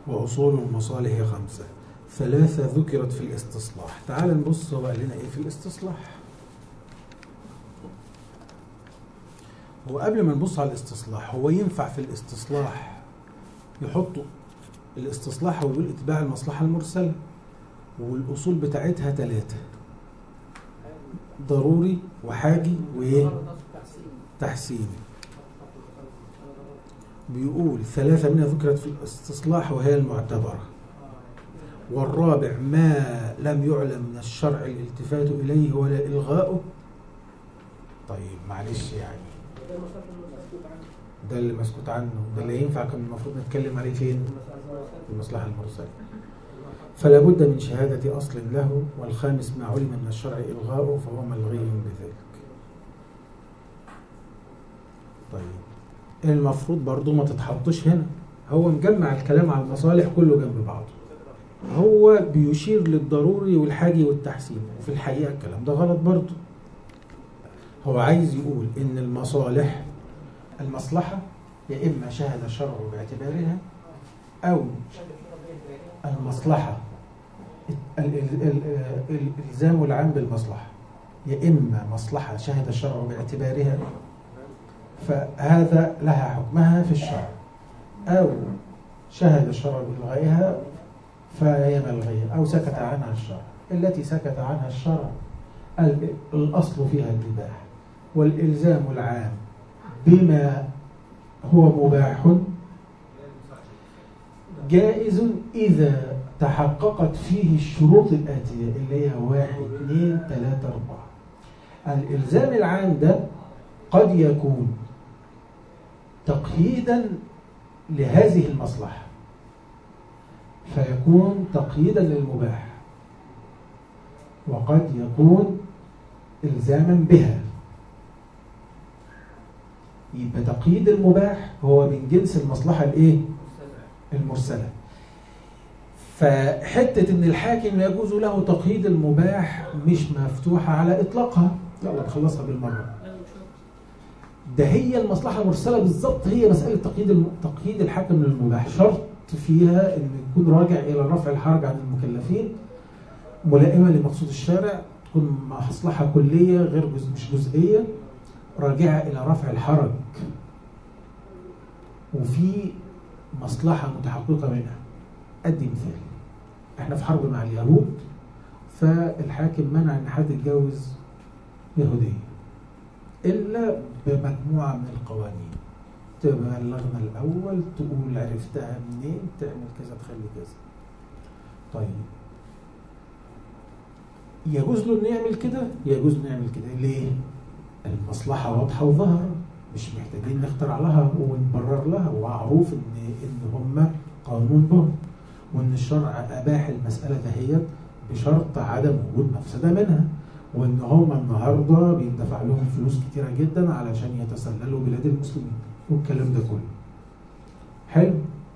وأصول المصالح خمسة ثلاثة ذكرت في الاستصلاح تعال نبص هو قال لنا إيه في الاستصلاح هو قبل ما نبص على الاستصلاح هو ينفع في الاستصلاح يحطوا الاستصلاح هو بيقول اتباع المصلحة المرسلة والأصول بتاعتها ثلاثة ضروري وحاجي وإيه تحسيني بيقول ثلاثة منها ذكرت في الاستصلاح وهي المعتبرة والرابع ما لم يعلم من الشرع الالتفات إليه ولا إلغاؤه طيب معلش يعني ده اللي مسكوت عنه ده اللي ينفع كان المفروض نتكلم عليه فين في المصلحة المرسلة فلا بد من شهادة أصل له والخامس ما علم من الشرع إلغاؤه فهو ملغي بذلك طيب المفروض برضو ما تتحطش هنا هو مجمع الكلام على المصالح كله جنب بعضه هو بيشير للضروري والحاجي والتحسين وفي الحقيقة الكلام ده غلط برضو هو عايز يقول إن المصالح المصلحة يا إما شهد الشرع باعتبارها أو المصلحة ال- ال- ال- الإلزام العام بالمصلحة يا إما مصلحة شهد الشرع باعتبارها فهذا لها حكمها في الشرع أو شهد الشرع بإلغائها فهي ملغية أو سكت عنها الشرع التي سكت عنها الشرع ال- الأصل فيها الإباحة والإلزام العام بما هو مباح جائز إذا تحققت فيه الشروط الآتية اللي هي واحد اثنين ثلاثة أربعة الإلزام العام ده قد يكون تقييدا لهذه المصلحة فيكون تقييدا للمباح وقد يكون إلزاما بها يبقى تقييد المباح هو من جنس المصلحة الايه المرسلة فحتة ان الحاكم يجوز له تقييد المباح مش مفتوحة على اطلاقها يلا نخلصها بالمرة ده هي المصلحة المرسلة بالظبط هي مسألة تقييد الم... تقييد الحاكم للمباح شرط فيها ان يكون راجع الى رفع الحرج عن المكلفين ملائمة لمقصود الشارع تكون مصلحة كلية غير جزء مش جزئية راجعة إلى رفع الحرج وفي مصلحة متحققة منها أدي مثال احنا في حرب مع اليهود فالحاكم منع ان حد يتجوز يهودية إلا بمجموعة من القوانين تبلغنا الأول تقول عرفتها منين تعمل كذا تخلي كذا طيب يجوز له انه يعمل كده يجوز انه يعمل كده ليه المصلحه واضحه وظاهره مش محتاجين نخترع لها ونبرر لها ومعروف ان ان هم قانون بهم وان الشرع اباح المساله دهيت بشرط عدم وجود مفسده منها وان هم النهارده بيندفع لهم فلوس كتيره جدا علشان يتسللوا بلاد المسلمين والكلام ده كله حلو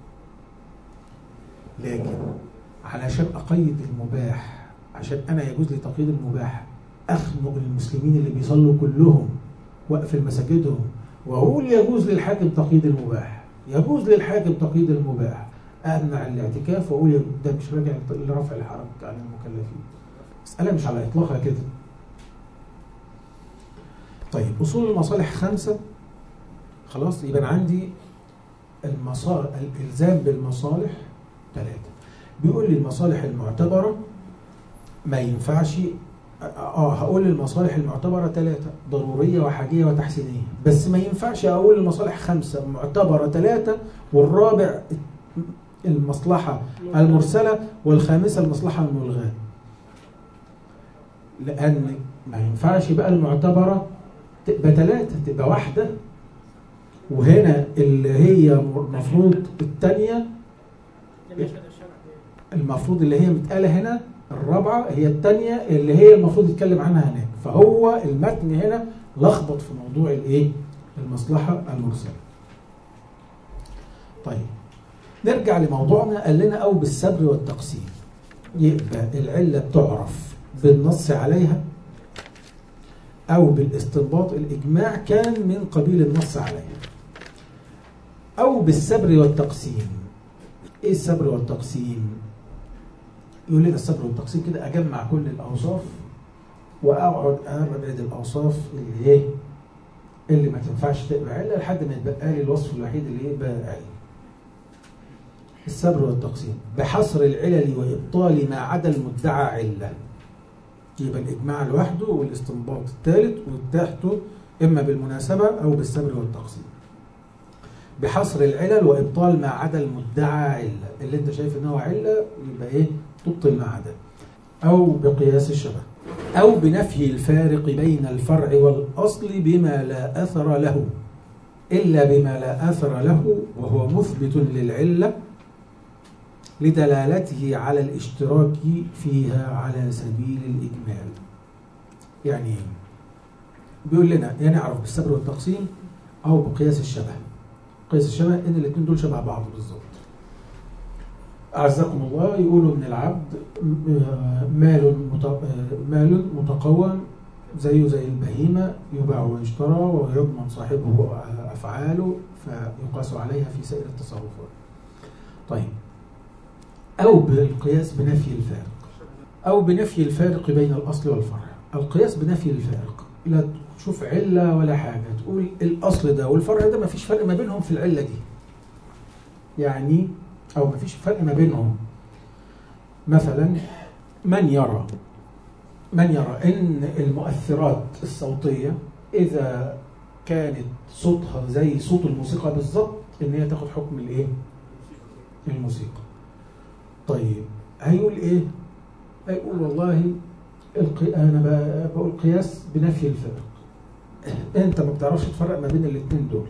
لكن علشان اقيد المباح عشان انا يجوز لي تقييد المباح اخنق المسلمين اللي بيصلوا كلهم واقفل مساجدهم واقول يجوز للحاكم تقييد المباح يجوز للحاكم تقييد المباح امنع الاعتكاف واقول يا- ده مش راجع لرفع الحرج عن المكلفين مساله مش على اطلاقها كده طيب اصول المصالح خمسه خلاص يبقى أنا عندي المصالح الالزام بالمصالح ثلاثه بيقول لي المصالح المعتبره ما ينفعش اه هقول المصالح المعتبرة ثلاثة ضرورية وحاجية وتحسينية بس ما ينفعش اقول المصالح خمسة معتبرة ثلاثة والرابع المصلحة المرسلة والخامسة المصلحة الملغاة لأن ما ينفعش بقى المعتبرة تبقى ثلاثة تبقى واحدة وهنا اللي هي المفروض الثانية المفروض اللي هي متقالة هنا الرابعة هي الثانية اللي هي المفروض يتكلم عنها هناك فهو المتن هنا لخبط في موضوع الايه المصلحة المرسلة طيب نرجع لموضوعنا قال لنا أو بالسبر والتقسيم يبقى العلة بتعرف بالنص عليها أو بالاستنباط الإجماع كان من قبيل النص عليها أو بالسبر والتقسيم ايه السبر والتقسيم يقول لي ده السبر والتقسيم كده اجمع كل الاوصاف واقعد ابعد الاوصاف اللي ايه اللي ما تنفعش تبقى عله لحد ما يتبقى لي الوصف الوحيد اللي يبقى عله السبر والتقسيم بحصر العلل وابطال ما عدا المدعى عله يبقى الاجماع لوحده والاستنباط الثالث وتحته اما بالمناسبه او بالسبر والتقسيم بحصر العلل وابطال ما عدا المدعى عله اللي انت شايف ان هو عله يبقى ايه تبطل ما عدا او بقياس الشبه او بنفي الفارق بين الفرع والاصل بما لا اثر له الا بما لا اثر له وهو مثبت للعله لدلالته على الاشتراك فيها على سبيل الاجمال يعني ايه بيقول لنا يا نعرف بالسبر والتقسيم او بقياس الشبه قياس الشبه ان الاثنين دول شبه بعض بالظبط اعزكم الله يقولوا ان العبد مال مال متقوم زيه زي البهيمه يباع ويشترى ويضمن صاحبه افعاله فيقاس عليها في سائر التصرفات. طيب او بالقياس بنفي الفارق او بنفي الفارق بين الاصل والفرع. القياس بنفي الفارق لا تشوف عله ولا حاجه تقول الاصل ده والفرع ده ما فيش فرق ما بينهم في العله دي. يعني او ما فيش فرق ما بينهم. مثلا من يرى من يرى ان المؤثرات الصوتيه اذا كانت صوتها زي صوت الموسيقى بالظبط ان هي تاخد حكم الايه الموسيقى طيب هيقول ايه هيقول والله القي... انا ب... بقول قياس بنفي الفرق انت ما بتعرفش تفرق ما بين الاثنين دول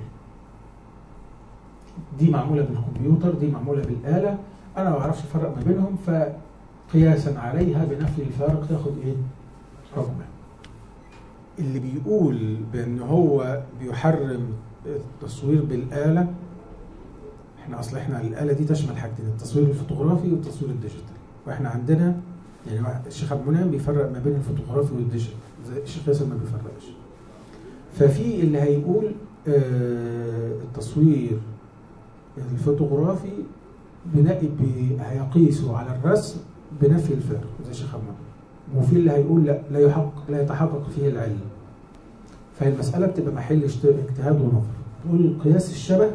دي معموله بالكمبيوتر دي معموله بالاله انا ما بعرفش افرق ما بينهم فقياسا عليها بنفي الفارق تاخد ايه حكما اللي بيقول بان هو بيحرم التصوير بالاله احنا اصل احنا الاله دي تشمل حاجتين التصوير الفوتوغرافي والتصوير الديجيتال واحنا عندنا يعني الشيخ ابو منعم بيفرق ما بين الفوتوغرافي والديجيتال زي الشيخ ياسر ما بيفرقش ففي اللي هيقول آه التصوير الفوتوغرافي بنقي هيقيسوا على الرسم بنفي الفارق زي الشيخ ابو وفي اللي هيقول لا لا يحقق لا يتحقق فيه العلم فالمسألة بتبقى محل اجتهاد ونظر تقول قياس الشبه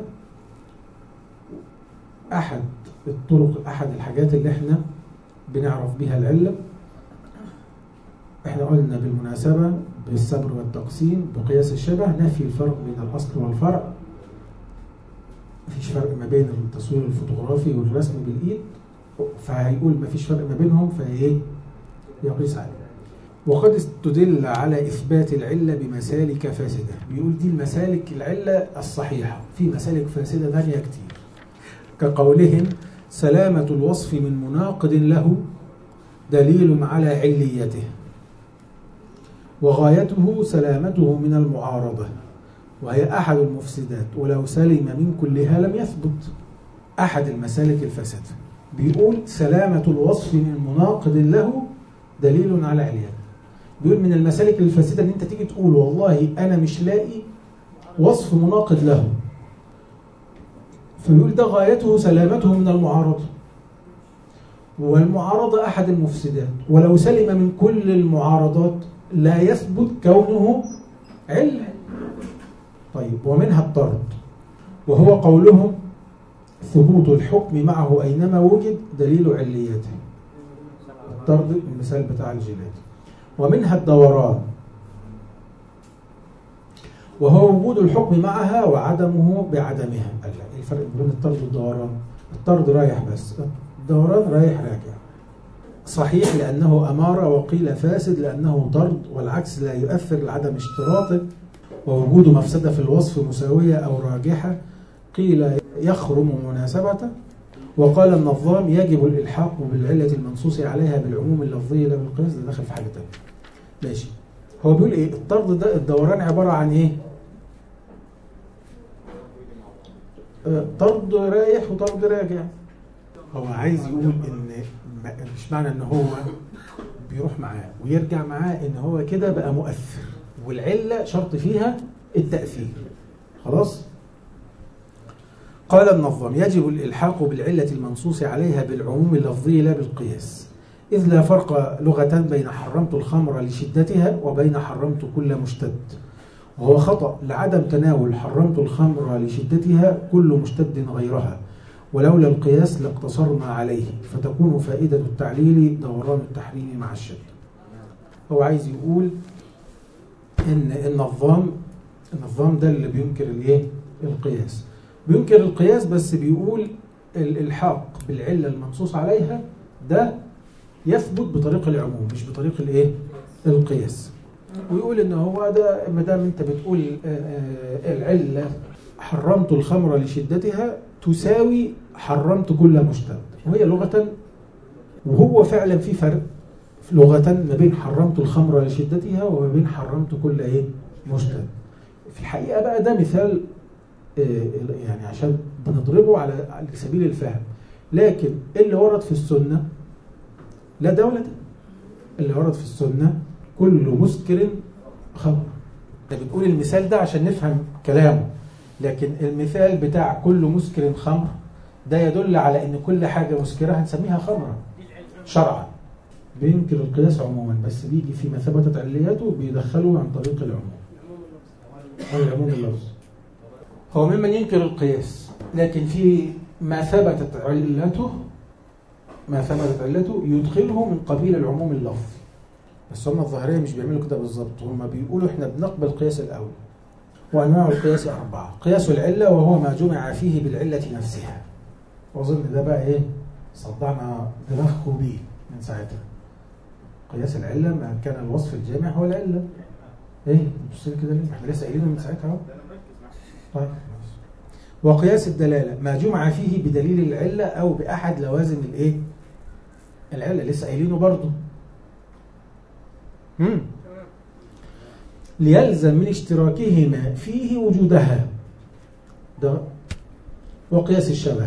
أحد الطرق أحد الحاجات اللي احنا بنعرف بها العلة احنا قلنا بالمناسبة بالصبر والتقسيم بقياس الشبه نفي الفرق بين الأصل والفرع مفيش فرق ما بين التصوير الفوتوغرافي والرسم بالإيد فهيقول مفيش فرق ما بينهم فايه يقيس عليه وقد استدل على إثبات العلة بمسالك فاسدة بيقول دي المسالك العلة الصحيحة في مسالك فاسدة ثانية كتير كقولهم سلامة الوصف من مناقض له دليل على عليته وغايته سلامته من المعارضة وهي أحد المفسدات ولو سلم من كلها لم يثبت أحد المسالك الفاسدة بيقول سلامة الوصف من مناقض له دليل على عليته بيقول من المسالك الفاسدة ان انت تيجي تقول والله انا مش لاقي وصف مناقض له فبيقول ده غايته سلامته من المعارضة والمعارضة أحد المفسدات ولو سلم من كل المعارضات لا يثبت كونه علة طيب ومنها الطرد وهو قولهم ثبوت الحكم معه أينما وجد دليل عليته الطرد المثال بتاع الجيلات ومنها الدوران وهو وجود الحكم معها وعدمه بعدمها ايه الفرق بين الطرد والدوران الطرد رايح بس الدوران رايح راجع صحيح لأنه أمارة وقيل فاسد لأنه طرد والعكس لا يؤثر لعدم اشتراطه ووجود مفسدة في الوصف مساوية أو راجحة قيل يخرم مناسبته وقال النظام يجب الإلحاق بالعلة المنصوص عليها بالعموم اللفظي لا بالقياس ده داخل في حاجة تانية ماشي هو بيقول ايه الطرد ده الدوران عبارة عن ايه آه، طرد رايح وطرد راجع هو عايز يقول ان مش معنى ان هو بيروح معاه ويرجع معاه ان هو كده بقى مؤثر والعلة شرط فيها التأثير خلاص قال النظام يجب الإلحاق بالعلة المنصوص عليها بالعموم اللفظي لا بالقياس إذ لا فرق لغة بين حرمت الخمر لشدتها وبين حرمت كل مشتد وهو خطأ لعدم تناول حرمت الخمر لشدتها كل مشتد غيرها ولولا القياس لاقتصرنا عليه فتكون فائدة التعليل دوران التحريم مع الشدة هو عايز يقول ان النظام النظام ده اللي بينكر الايه القياس بينكر القياس بس بيقول الالحاق بالعله المنصوص عليها ده يثبت بطريق العموم مش بطريق الايه القياس ويقول ان هو ده ما دام انت بتقول العله حرمت الخمر لشدتها تساوي حرمت كل مشتد وهي لغه وهو فعلا في فرق لغة ما بين حرمت الخمر لشدتها وما بين حرمت كل ايه مشتد في الحقيقة بقى ده مثال يعني عشان بنضربه على على سبيل الفهم لكن اللي ورد في السنة لا ده ولا ده اللي ورد في السنة كل مسكر خمر ده بنقول المثال ده عشان نفهم كلامه لكن المثال بتاع كل مسكر خمر ده يدل على ان كل حاجة مسكرة هنسميها خمرة شرعا بينكر القياس عموما بس بيجي فيما ثبتت علياته بيدخله عن طريق العموم أو العموم اللفظ هو ممن ينكر القياس لكن في ما ثبتت علته ما ثبتت علته يدخله من قبيل العموم اللفظي بس هم الظاهرية مش بيعملوا كده بالظبط هم بيقولوا احنا بنقبل القياس الأول وأنواع القياس أربعة قياس العلة وهو ما جمع فيه بالعلة نفسها وأظن ده بقى إيه صدعنا دماغكم بيه من ساعتها قياس العلة ما كان الوصف الجامع هو العلة ايه بص كده ليه احنا لسه قايلينه من ساعتها اهو طيب وقياس الدلالة ما جمع فيه بدليل العلة أو بأحد لوازم الإيه؟ العلة لسه قايلينه برضه مم. ليلزم من اشتراكهما فيه وجودها ده وقياس الشبه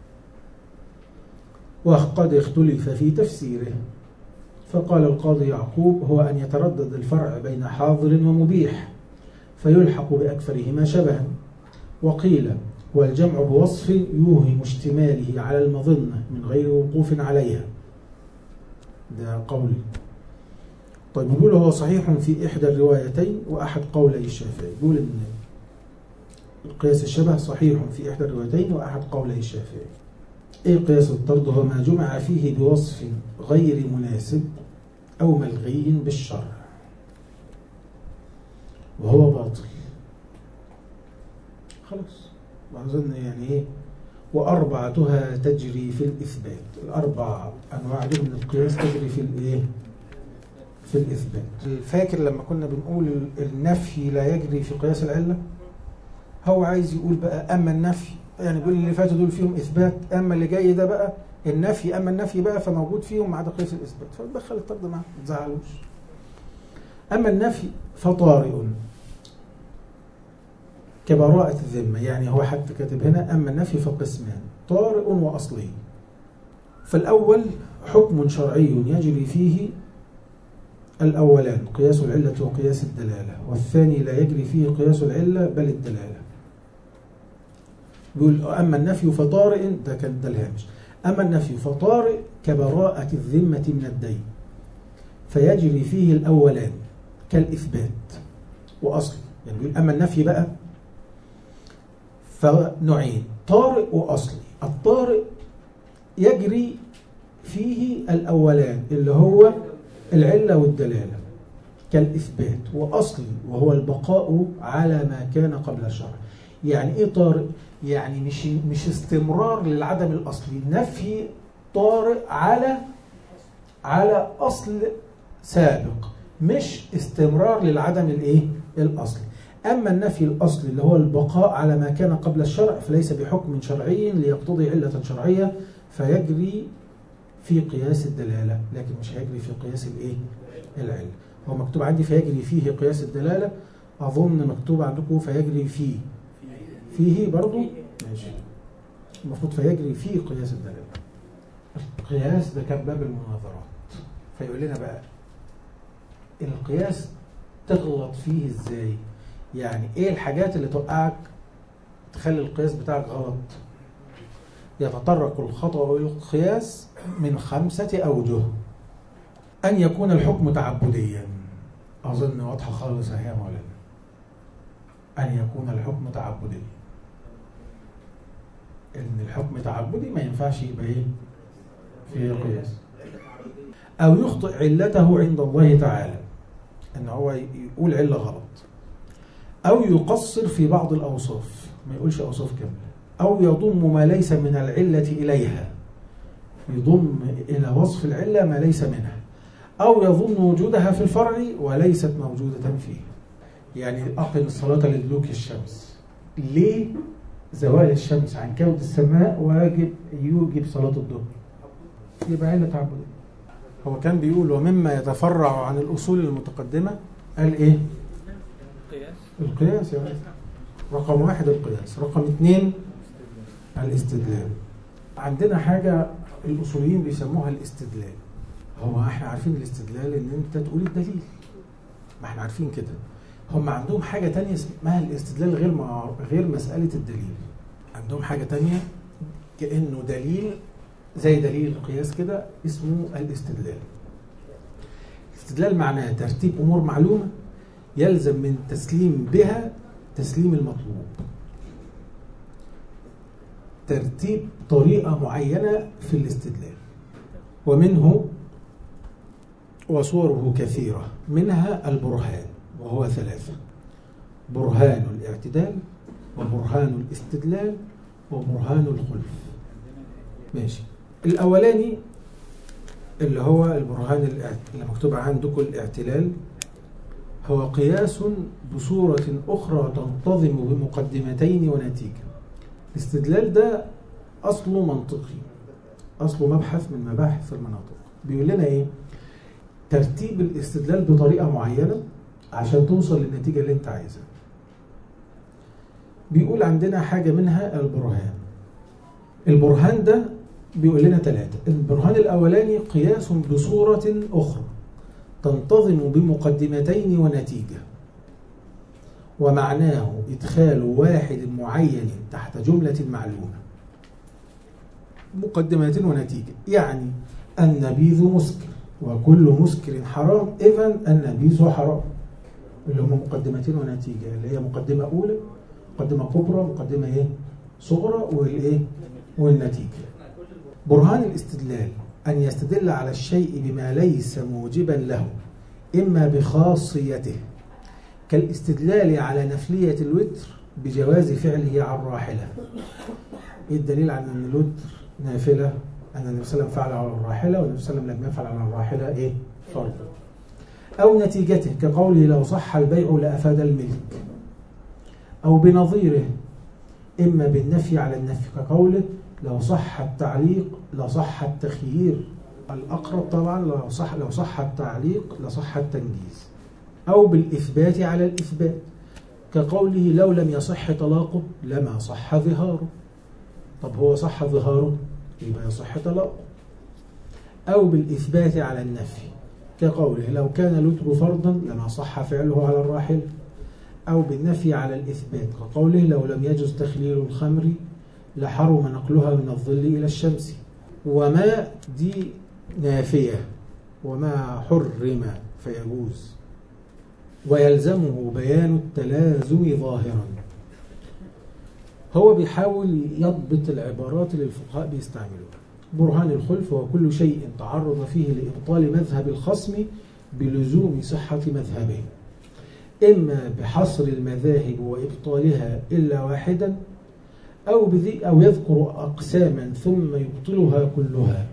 وقد اختلف في تفسيره فقال القاضي يعقوب هو أن يتردد الفرع بين حاضر ومبيح فيلحق بأكثرهما شبها وقيل والجمع بوصف يوهم اشتماله على المظنة من غير وقوف عليها ده قول طيب يقول هو صحيح في إحدى الروايتين وأحد قولي الشافعي يقول إن القياس الشبه صحيح في إحدى الروايتين وأحد قولي الشافعي إيه قياس الطرد هو ما جمع فيه بوصف غير مناسب أو ملغي بالشرع وهو باطل خلاص أظن يعني إيه وأربعتها تجري في الإثبات الأربع أنواع دول من القياس تجري في الإيه في الإثبات فاكر لما كنا بنقول النفي لا يجري في قياس العلة هو عايز يقول بقى أما النفي يعني بيقول اللي فاتوا دول فيهم إثبات أما اللي جاي ده بقى النفي أما النفي بقى فموجود فيهم ما عدا قياس الإثبات فدخل الطرد معاه ما تزعلوش أما النفي فطارئ كبراءة الذمة يعني هو حتى كاتب هنا أما النفي فقسمان طارئ وأصلي فالأول حكم شرعي يجري فيه الأولان قياس العلة وقياس الدلالة والثاني لا يجري فيه قياس العلة بل الدلالة بيقول أما النفي فطارئ ده كان ده الهامش أما النفي فطارئ كبراءة الذمة من الدين فيجري فيه الأولان كالإثبات وأصل يعني بيقول أما النفي بقى فنوعين طارئ وأصلي الطارئ يجري فيه الأولان اللي هو العلة والدلالة كالإثبات وأصلي وهو البقاء على ما كان قبل الشرع يعني إيه طارئ؟ يعني مش مش استمرار للعدم الأصلي نفي طارئ على على أصل سابق مش استمرار للعدم الإيه؟ الأصلي أما النفي الأصلي اللي هو البقاء على ما كان قبل الشرع فليس بحكم شرعي ليقتضي علة شرعية فيجري في قياس الدلالة لكن مش هيجري في قياس الإيه؟ العلة هو مكتوب عندي فيجري فيه قياس الدلالة أظن مكتوب عندكم فيجري فيه فيه برضو ماشي المفروض فيجري فيه قياس الدلالة القياس ده كان باب المناظرات فيقول لنا بقى القياس تغلط فيه ازاي يعني ايه الحاجات اللي توقعك تخلي القياس بتاعك غلط يتطرق الخطأ والقياس من خمسة أوجه أن يكون الحكم تعبديا أظن واضحة خالص يا مولانا أن يكون الحكم تعبديا إن الحكم تعبدي ما ينفعش يبقى إيه في قياس أو يخطئ علته عند الله تعالى إن هو يقول علة غلط أو يقصر في بعض الأوصاف ما يقولش أوصاف كاملة أو يضم ما ليس من العلة إليها يضم إلى وصف العلة ما ليس منها أو يظن وجودها في الفرع وليست موجودة فيه يعني أقم الصلاة لدلوك الشمس ليه زوال الشمس عن كود السماء واجب يوجب صلاة الظهر يبقى علة تعبدية هو كان بيقول ومما يتفرع عن الأصول المتقدمة قال إيه قياس القياس يعني رقم واحد القياس رقم اثنين الاستدلال عندنا حاجة الأصوليين بيسموها الاستدلال هو احنا عارفين الاستدلال ان انت تقول الدليل ما احنا عارفين كده هم عندهم حاجة تانية اسمها الاستدلال غير مع غير مسألة الدليل عندهم حاجة تانية كأنه دليل زي دليل القياس كده اسمه الاستدلال الاستدلال معناه ترتيب أمور معلومة يلزم من تسليم بها تسليم المطلوب ترتيب طريقة معينة في الاستدلال ومنه وصوره كثيرة منها البرهان وهو ثلاثة برهان الاعتدال وبرهان الاستدلال وبرهان الخلف ماشي الأولاني اللي هو البرهان الاعت- اللي مكتوب عندكم الاعتلال هو قياس بصورة أخرى تنتظم بمقدمتين ونتيجة الاستدلال ده أصله منطقي أصله مبحث من مباحث المناطق بيقول لنا إيه ترتيب الاستدلال بطريقة معينة عشان توصل للنتيجة اللي انت عايزها بيقول عندنا حاجة منها البرهان البرهان ده بيقول لنا ثلاثة البرهان الأولاني قياس بصورة أخرى تنتظم بمقدمتين ونتيجة ومعناه إدخال واحد معين تحت جملة معلومة مقدمتين ونتيجة يعني النبيذ مسكر وكل مسكر حرام إذا النبيذ حرام اللي هم مقدمتين ونتيجة اللي هي مقدمة أولى مقدمة كبرى مقدمة إيه صغرى والإيه والنتيجة برهان الاستدلال أن يستدل على الشيء بما ليس موجبا له إما بخاصيته كالاستدلال على نفلية الوتر بجواز فعله على الراحلة إيه الدليل على أن الوتر نافلة أن النبي صلى الله عليه وسلم فعل على الراحلة والنبي صلى الله عليه وسلم لم يفعل على الراحلة إيه فرض أو نتيجته كقوله لو صح البيع لأفاد الملك أو بنظيره إما بالنفي على النفي كقوله لو صح التعليق لصح التخيير الأقرب طبعا لو صح لو صح التعليق لصح التنجيز أو بالإثبات على الإثبات كقوله لو لم يصح طلاقه لما صح ظهاره طب هو صح ظهاره يبقى يصح طلاقه أو بالإثبات على النفي كقوله لو كان الوتر فرضا لما صح فعله على الراحل أو بالنفي على الإثبات كقوله لو لم يجز تخليل الخمر لحرم نقلها من الظل إلى الشمس وما دي نافية وما حرم فيجوز ويلزمه بيان التلازم ظاهرا هو بيحاول يضبط العبارات اللي الفقهاء بيستعملوها برهان الخلف هو كل شيء تعرض فيه لإبطال مذهب الخصم بلزوم صحة مذهبه إما بحصر المذاهب وإبطالها إلا واحدا أو بذي أو يذكر أقساما ثم يبطلها كلها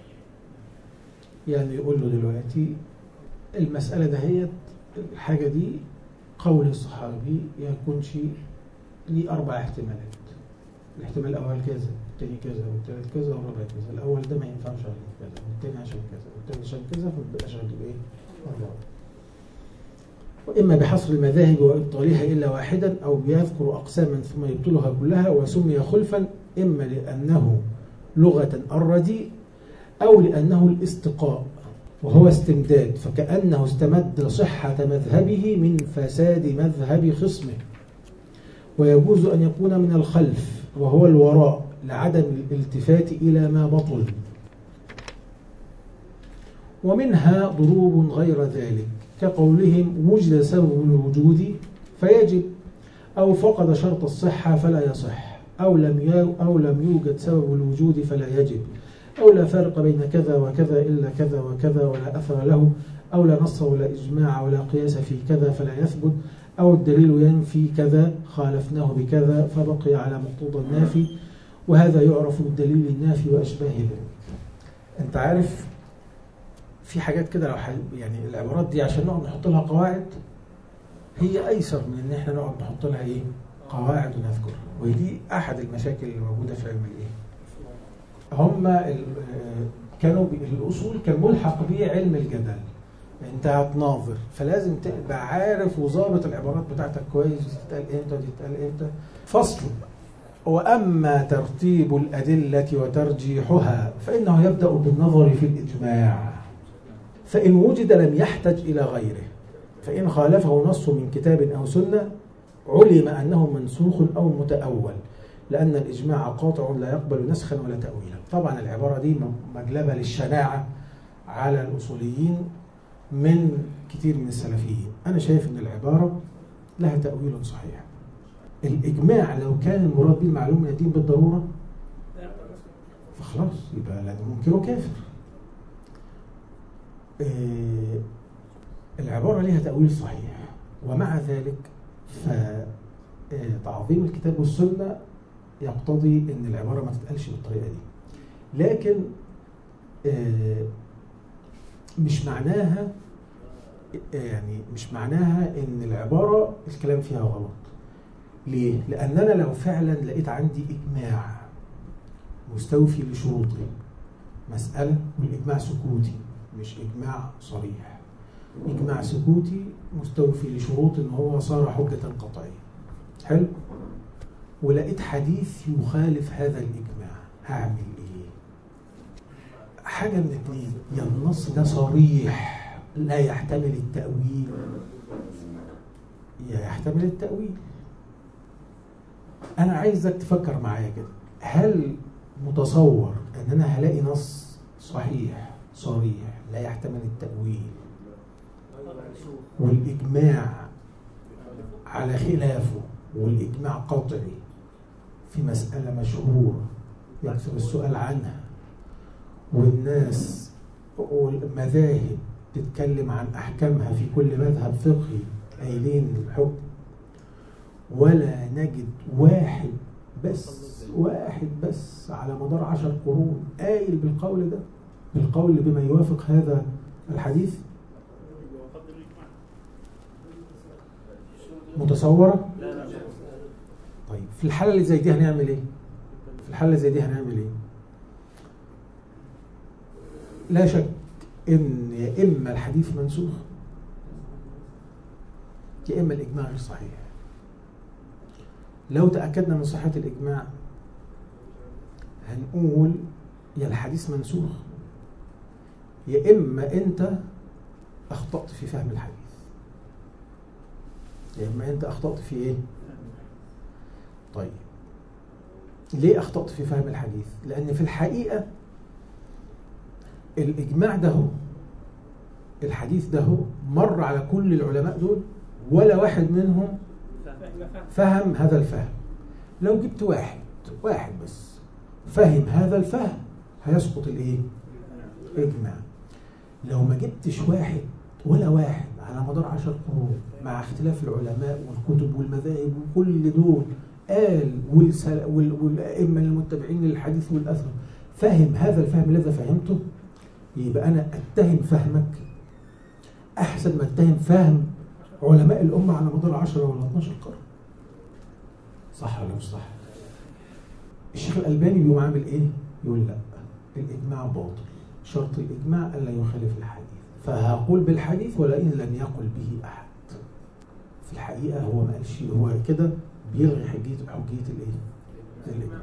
يعني يقول له دلوقتي المسألة دهيت الحاجة دي قول الصحابي يكونش ليه أربع احتمالات الاحتمال الأول كذا الثاني كذا والثالث كذا والرابع كذا الأول ده ما ينفعش عشان كذا والثاني عشان كذا والثالث عشان كذا فبيبقى عشان تبقى إيه أربعة وإما بحصر المذاهب وإبطالها إلا واحدا أو بيذكر أقساما ثم يبطلها كلها وسمي خلفا إما لأنه لغة الرديء أو لأنه الاستقاء وهو استمداد فكأنه استمد صحة مذهبه من فساد مذهب خصمه ويجوز أن يكون من الخلف وهو الوراء لعدم الالتفات إلى ما بطل ومنها ضروب غير ذلك كقولهم وجد سبب الوجود فيجب أو فقد شرط الصحة فلا يصح أو لم أو لم يوجد سبب الوجود فلا يجب أو لا فرق بين كذا وكذا إلا كذا وكذا ولا أثر له أو لا نص ولا إجماع ولا قياس في كذا فلا يثبت أو الدليل ينفي كذا خالفناه بكذا فبقي على مقتضى النافي وهذا يعرف بالدليل النافي وأشباه ذلك أنت عارف في حاجات كده لو يعني العبارات دي عشان نقعد نحط لها قواعد هي أيسر من إن إحنا نقعد نحط لها إيه قواعد ونذكرها ودي أحد المشاكل اللي موجودة في علم الإيه هم كانوا الأصول كان ملحق به علم الجدل انت هتناظر فلازم تبقى عارف وظابط العبارات بتاعتك كويس تتقال امتى تتقال امتى فصل واما ترتيب الادله وترجيحها فانه يبدا بالنظر في الاجماع فان وجد لم يحتج الى غيره فان خالفه نص من كتاب او سنه علم انه منسوخ او متاول لان الاجماع قاطع لا يقبل نسخا ولا تاويلا طبعا العباره دي مجلبه للشناعه على الاصوليين من كتير من السلفيين أنا شايف أن العبارة لها تأويل صحيح الإجماع لو كان المراد به المعلوم من الدين بالضرورة فخلاص يبقى لا منكره كافر آه العبارة لها تأويل صحيح ومع ذلك فتعظيم الكتاب والسنة يقتضي أن العبارة ما تتقالش بالطريقة دي لكن آه مش معناها يعني مش معناها ان العباره الكلام فيها غلط ليه لان انا لو فعلا لقيت عندي اجماع مستوفي لشروطه مساله والاجماع سكوتي مش اجماع صريح اجماع سكوتي مستوفي لشروط ان هو صار حجه قطعيه حلو ولقيت حديث يخالف هذا الاجماع هعمل ايه حاجه من اتنين يا النص ده صريح لا يحتمل التأويل يحتمل التأويل أنا عايزك تفكر معايا كده هل متصور أن أنا هلاقي نص صحيح صريح لا يحتمل التأويل والإجماع على خلافه والإجماع قطعي في مسألة مشهورة يكثر السؤال عنها والناس والمذاهب تتكلم عن أحكامها في كل مذهب فقهي قايلين الحكم ولا نجد واحد بس واحد بس على مدار عشر قرون قايل بالقول ده بالقول بما يوافق هذا الحديث متصورة؟ طيب في الحالة اللي زي دي هنعمل ايه؟ في الحالة اللي زي دي هنعمل ايه؟ لا شك ان يا اما الحديث منسوخ يا اما الاجماع غير صحيح لو تاكدنا من صحه الاجماع هنقول يا الحديث منسوخ يا اما انت اخطات في فهم الحديث يا اما انت اخطات في ايه طيب ليه اخطات في فهم الحديث لان في الحقيقه الإجماع ده هو الحديث ده هو مر على كل العلماء دول ولا واحد منهم فهم هذا الفهم لو جبت واحد واحد بس فهم هذا الفهم هيسقط الايه اجماع لو ما جبتش واحد ولا واحد على مدار عشر قرون مع اختلاف العلماء والكتب والمذاهب وكل دول قال والائمه المتبعين للحديث والاثر فهم هذا الفهم الذي فهمته يبقى أنا أتهم فهمك أحسن ما أتهم فهم علماء الأمة على مدار 10 ولا 12 قرن صح ولا مش صح؟ الشيخ الألباني بيقوم عامل إيه؟ يقول لا الإجماع باطل شرط الإجماع ألا يخالف الحديث فهقول بالحديث ولئن لم يقل به أحد في الحقيقة هو ما قالش هو كده بيلغي حجية حجية الإيه؟ الإجماع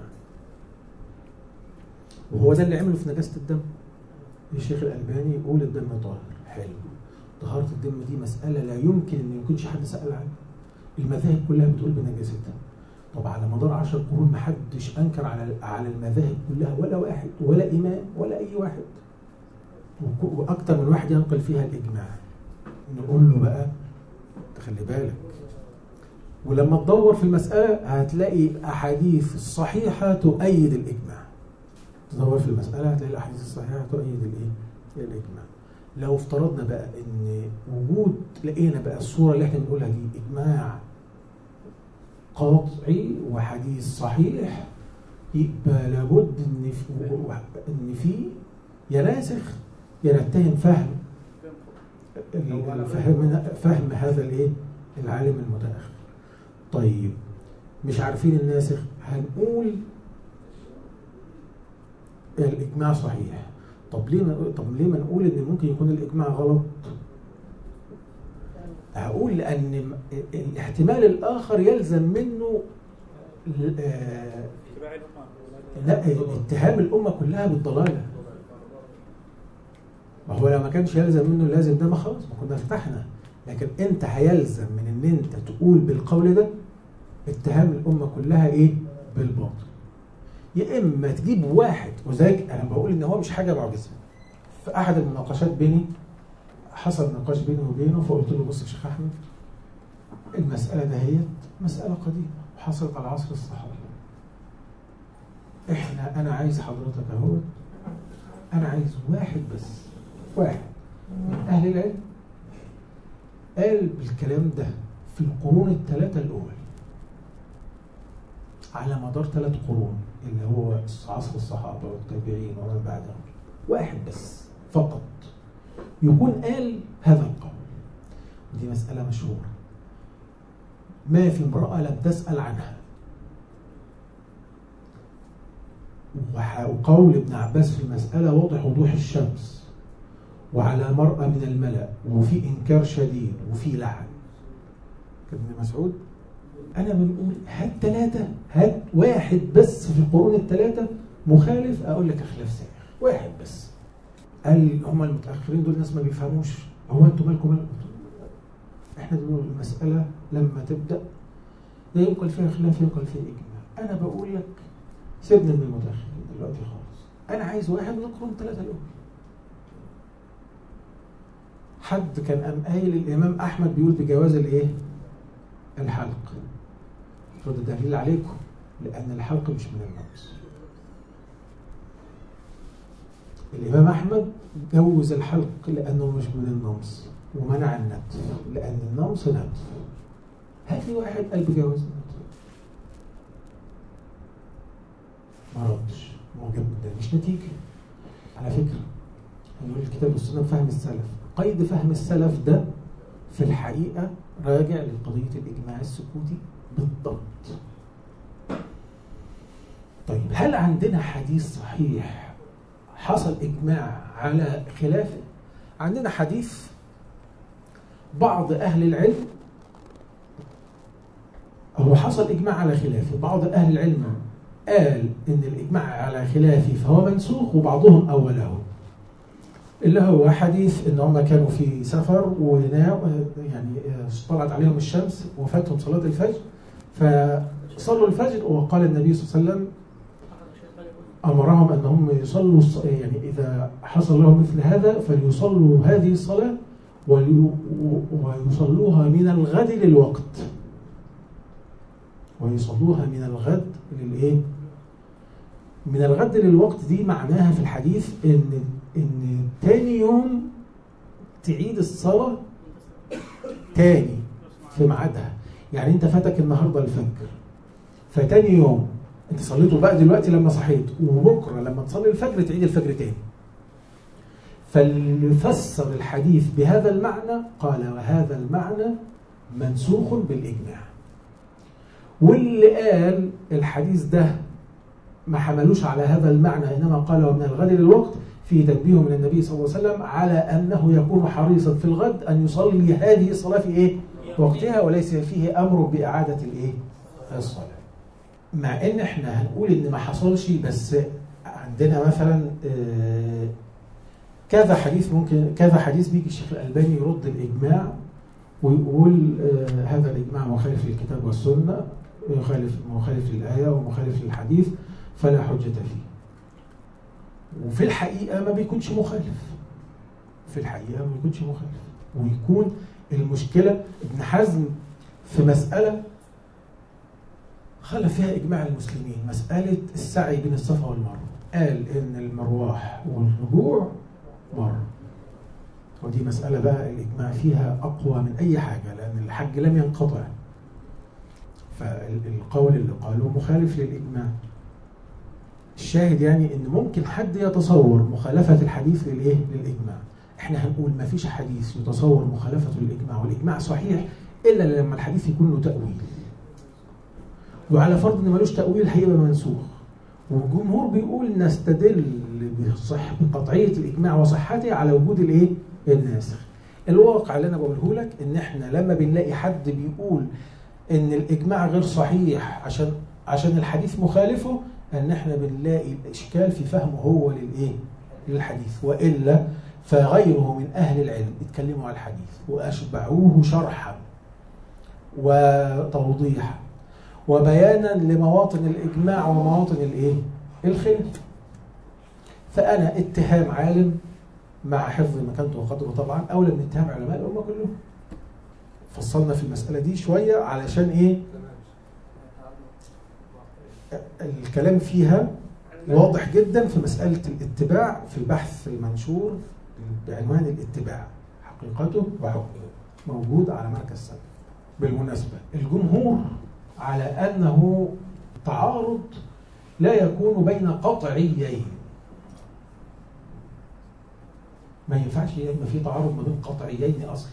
وهو ده اللي عمله في نجاسة الدم الشيخ الألباني يقول الدم طاهر حلو طهارة الدم دي مسألة لا يمكن أن يكونش حد سأل عنها المذاهب كلها بتقول بنجاستها طب على مدار عشر قرون ما حدش انكر على على المذاهب كلها ولا واحد ولا امام ولا اي واحد وك- واكتر من واحد ينقل فيها الاجماع نقول له بقى تخلي بالك ولما تدور في المسألة هتلاقي أحاديث صحيحة تؤيد الإجماع تدور في المسألة هتلاقي الأحاديث الصحيحة تؤيد الإيه؟ الإجماع لو افترضنا بقى إن وجود لقينا بقى الصورة اللي احنا بنقولها دي إجماع قاطعي وحديث صحيح يبقى لابد إن في إن في يا ناسخ يا نتهم فهم فهم فهم هذا الايه العالم المتاخر طيب مش عارفين الناسخ هنقول الاجماع صحيح طب ليه ما طب ليه ما نقول ان ممكن يكون الاجماع غلط هقول لان الاحتمال الاخر يلزم منه آه، لا اتهام الامه كلها بالضلاله ما هو لو ما كانش يلزم منه لازم ده ما خلاص ما كنا فتحنا لكن انت هيلزم من ان انت تقول بالقول ده اتهام الامه كلها ايه بالباطل يا اما تجيب واحد وذلك انا بقول ان هو مش حاجه معجزه في احد المناقشات بيني حصل نقاش بيني وبينه فقلت له بص يا شيخ احمد المساله دهيت مساله قديمه وحصلت على عصر الصحابه احنا انا عايز حضرتك اهو انا عايز واحد بس واحد من اهل العلم قال بالكلام ده في القرون الثلاثه الاول على مدار ثلاث قرون اللي هو عصر الصحابه والتابعين ومن بعدهم واحد بس فقط يكون قال هذا القول دي مسألة مشهورة ما في امرأة لم تسأل عنها وح- وقول ابن عباس في المسألة واضح وضوح الشمس وعلى مرأة من الملأ وفي إنكار شديد وفي لعن كان ابن مسعود أنا بنقول هات ثلاثة هات واحد بس في القرون الثلاثة مخالف أقول لك خلاف سائغ واحد بس قال هم المتاخرين دول ناس ما بيفهموش هو انتوا مالكم مالكم احنا بنقول المساله لما تبدا لا ينقل فيها خلاف ينقل فيها اجماع انا بقول لك سيبنا من المتاخرين دلوقتي خالص انا عايز واحد من القرون الثلاثه الاول حد كان قام قايل الامام احمد بيقول بجواز الايه الحلق المفروض ده دليل عليكم لان الحلق مش من النقص الإمام أحمد جوز الحلق لأنه مش من النمص ومنع النتف لأن النمص نتف هات لي واحد قال بجواز النتف ما ردش ما هو جاب ده مش نتيجة على فكرة هنقول الكتاب والسنة فهم السلف قيد فهم السلف ده في الحقيقة راجع لقضية الإجماع السكوتي بالضبط طيب هل عندنا حديث صحيح حصل إجماع على خلافه عندنا حديث بعض أهل العلم هو حصل إجماع على خلافه بعض أهل العلم قال إن الإجماع على خلافه فهو منسوخ وبعضهم أوله اللي هو حديث إن هم كانوا في سفر ونام يعني طلعت عليهم الشمس وفاتهم صلاة الفجر فصلوا الفجر وقال النبي صلى الله عليه وسلم أمرهم أن هم يصلوا الص- يعني إذا حصل لهم مثل هذا فليصلوا هذه الصلاة ولي- ويصلوها من الغد للوقت ويصلوها من الغد للإيه؟ من الغد للوقت دي معناها في الحديث إن إن تاني يوم تعيد الصلاة تاني في ميعادها يعني أنت فاتك النهارده الفجر فتاني يوم انت صليته بقى دلوقتي لما صحيت وبكره لما تصلي الفجر تعيد الفجر تاني فاللي فسر الحديث بهذا المعنى قال وهذا المعنى منسوخ بالإجماع واللي قال الحديث ده ما حملوش على هذا المعنى إنما قال ومن الغد للوقت في تنبيه من النبي صلى الله عليه وسلم على أنه يكون حريصا في الغد أن يصلي هذه الصلاة في إيه؟ وقتها وليس فيه أمر بإعادة الإيه؟ الصلاة مع ان احنا هنقول ان ما حصلش بس عندنا مثلا آه، كذا حديث ممكن كذا حديث بيجي الشيخ الالباني يرد الاجماع ويقول آه، هذا الاجماع مخالف للكتاب والسنه يخالف مخالف للآية ومخالف للحديث فلا حجة فيه وفي الحقيقة ما بيكونش مخالف في الحقيقة ما بيكونش مخالف ويكون المشكلة ابن حزم في مسألة خلى فيها إجماع المسلمين مسألة السعي بين الصفا والمروة قال إن المرواح والرجوع مرة ودي مسألة بقى الإجماع فيها أقوى من أي حاجة لأن الحج لم ينقطع فالقول اللي قالوه مخالف للإجماع الشاهد يعني ان ممكن حد يتصور مخالفه الحديث للايه للاجماع احنا هنقول ما فيش حديث يتصور مخالفته للاجماع والاجماع صحيح الا لما الحديث يكون له تاويل وعلى فرض ان ملوش تاويل هيبقى منسوخ والجمهور بيقول نستدل بصح بقطعيه الاجماع وصحته على وجود الايه الناسخ الواقع اللي انا بقوله لك ان احنا لما بنلاقي حد بيقول ان الاجماع غير صحيح عشان عشان الحديث مخالفه ان احنا بنلاقي الاشكال في فهمه هو للايه للحديث والا فغيره من اهل العلم اتكلموا على الحديث واشبعوه شرحا وتوضيحا وبيانا لمواطن الاجماع ومواطن الايه الخلاف فانا اتهام عالم مع حفظ مكانته وقدره طبعا اولى من اتهام علماء الامه كلهم فصلنا في المساله دي شويه علشان ايه الكلام فيها واضح جدا في مسألة الاتباع في البحث المنشور بعنوان الاتباع حقيقته وحكمه موجود على مركز سبب بالمناسبة الجمهور على أنه تعارض لا يكون بين قطعيين ما ينفعش يبقى في تعارض ما بين قطعيين أصلا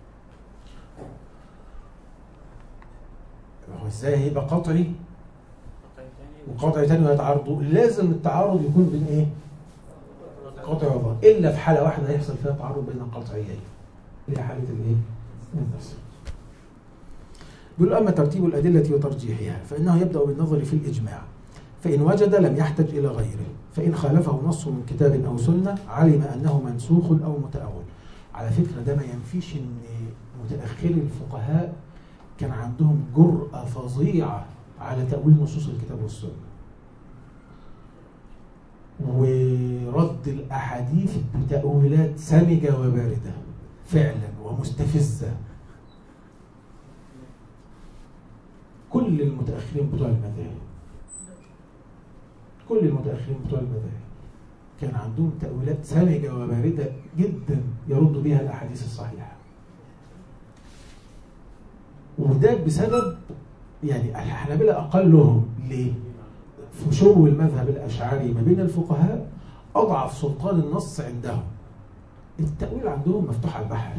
هو ازاي هيبقى قطعي وقطع تاني ويتعارضوا لازم التعارض يكون بين ايه قطع وظاهر الا في حاله واحده هيحصل فيها تعارض بين القطعيين اللي هي حاله الايه النصر بيقول اما ترتيب الادله وترجيحها فانه يبدا بالنظر في الاجماع فان وجد لم يحتج الى غيره فان خالفه نص من كتاب او سنه علم انه منسوخ او متاول على فكره ده ما ينفيش ان متاخري الفقهاء كان عندهم جرأة فظيعة على تأويل نصوص الكتاب والسنة ورد الأحاديث بتأويلات سامجة وباردة فعلا ومستفزة كل المتأخرين بتوع المذاهب كل المتأخرين بتوع المذاهب كان عندهم تأويلات سامجة وباردة جدا يردوا بها الأحاديث الصحيحة وده بسبب يعني الحنابلة أقلهم ليه؟ فشو المذهب الأشعري ما بين الفقهاء أضعف سلطان النص عندهم التأويل عندهم مفتوح على البحر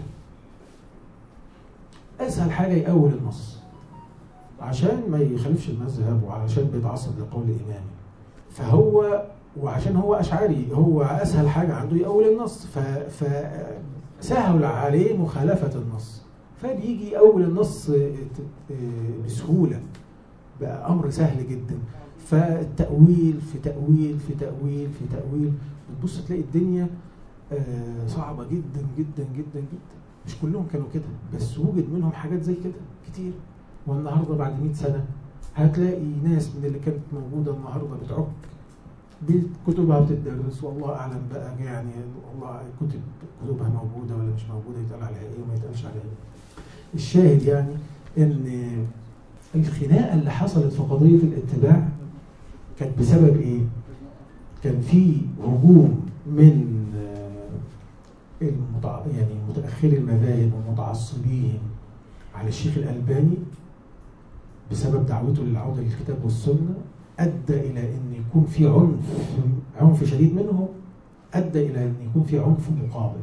أسهل حاجة يأول النص عشان ما يخالفش المذهب وعشان بيتعصب لقول إمامه فهو وعشان هو أشعري هو أسهل حاجة عنده يأول النص فسهل عليه مخالفة النص فبيجي يأول النص بسهولة بقى أمر سهل جدا فالتأويل في تأويل في تأويل في تأويل بتبص تلاقي الدنيا صعبة جدا جدا جدا جدا مش كلهم كانوا كده بس وجد منهم حاجات زي كده كتير والنهاردة بعد 100 سنة هتلاقي ناس من اللي كانت موجودة النهاردة بتعك كتبها بتدرس والله أعلم بقى يعني والله كتب كتبها موجودة ولا مش موجودة يتقال عليها إيه وما يتقالش عليها إيه الشاهد يعني ان الخناقه اللي حصلت في قضيه الاتباع كانت بسبب ايه؟ كان في هجوم من المتع... يعني متاخري المذاهب ومتعصبيهم على الشيخ الالباني بسبب دعوته للعوده للكتاب والسنه ادى الى ان يكون في عنف عنف شديد منهم ادى الى ان يكون في عنف مقابل